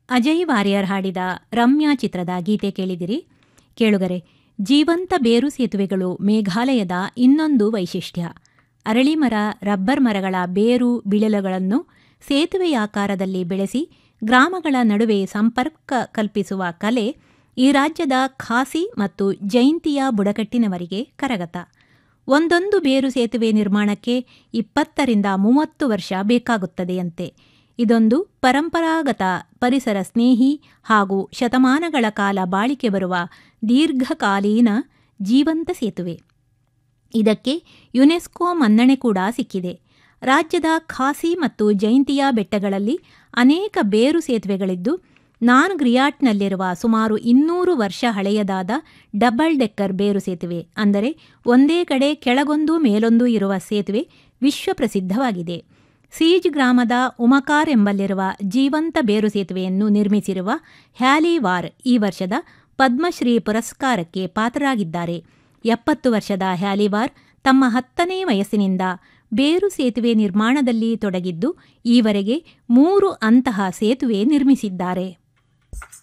Ajay warrior ಹಾಡಿದ ರಮ್ಯಾ ಚಿತ್ರದ ಗೀತೆ ಕೇಳಿದಿರಿ ಕೇಳುಗರೆ ಜೀವಂತ ಬೇರು ಸೇತುವೆಗಳು ಮೇಘಾಲಯದ ಇನ್ನೊಂದು ವೈಶಿಷ್ಟ್ಯ ಅರಳಿಮರ ರಬ್ಬರ್ ಮರಗಳ ಬೇರು ಬಿಳಲುಗಳನ್ನು ಸೇತುವೆಯಾಕಾರದಲ್ಲಿ ಬೆಳೆಸಿ ಗ್ರಾಮಗಳ ನಡುವೆ ಸಂಪರ್ಕ ಕಲ್ಪಿಸುವ ಕಲೆ ಈ ರಾಜ್ಯದ ಖಾಸಿ ಮತ್ತು ಜೈಂತಿಯ ಬುಡಕಟ್ಟಿನವರಿಗೆ ಕರಗತ ಒಂದೊಂದು ಬೇರು ಸೇತುವೆ ನಿರ್ಮಾಣಕ್ಕೆ ಇಪ್ಪತ್ತರಿಂದ ಮೂವತ್ತು ವರ್ಷ ಬೇಕಾಗುತ್ತದೆಯಂತೆ ಇದೊಂದು ಪರಂಪರಾಗತ ಪರಿಸರ ಸ್ನೇಹಿ ಹಾಗೂ ಶತಮಾನಗಳ ಕಾಲ ಬಾಳಿಕೆ ಬರುವ ದೀರ್ಘಕಾಲೀನ ಜೀವಂತ ಸೇತುವೆ ಇದಕ್ಕೆ ಯುನೆಸ್ಕೋ ಮನ್ನಣೆ ಕೂಡ ಸಿಕ್ಕಿದೆ ರಾಜ್ಯದ ಖಾಸಿ ಮತ್ತು ಜೈಂತಿಯಾ ಬೆಟ್ಟಗಳಲ್ಲಿ ಅನೇಕ ಬೇರು ಸೇತುವೆಗಳಿದ್ದು ನಾನ್ ಗ್ರಿಯಾಟ್ನಲ್ಲಿರುವ ಸುಮಾರು ಇನ್ನೂರು ವರ್ಷ ಹಳೆಯದಾದ ಡಬಲ್ ಡೆಕ್ಕರ್ ಬೇರು ಸೇತುವೆ ಅಂದರೆ ಒಂದೇ ಕಡೆ ಕೆಳಗೊಂದು ಮೇಲೊಂದು ಇರುವ ಸೇತುವೆ ವಿಶ್ವಪ್ರಸಿದ್ಧವಾಗಿದೆ ಸೀಜ್ ಗ್ರಾಮದ ಉಮಕಾರ್ ಎಂಬಲ್ಲಿರುವ ಜೀವಂತ ಬೇರು ಸೇತುವೆಯನ್ನು ನಿರ್ಮಿಸಿರುವ ಹ್ಯಾಲಿವಾರ್ ಈ ವರ್ಷದ ಪದ್ಮಶ್ರೀ ಪುರಸ್ಕಾರಕ್ಕೆ ಪಾತ್ರರಾಗಿದ್ದಾರೆ ಎಪ್ಪತ್ತು ವರ್ಷದ ಹ್ಯಾಲಿವಾರ್ ತಮ್ಮ ಹತ್ತನೇ ವಯಸ್ಸಿನಿಂದ ಬೇರು ಸೇತುವೆ ನಿರ್ಮಾಣದಲ್ಲಿ ತೊಡಗಿದ್ದು ಈವರೆಗೆ ಮೂರು ಅಂತಹ ಸೇತುವೆ ನಿರ್ಮಿಸಿದ್ದಾರೆ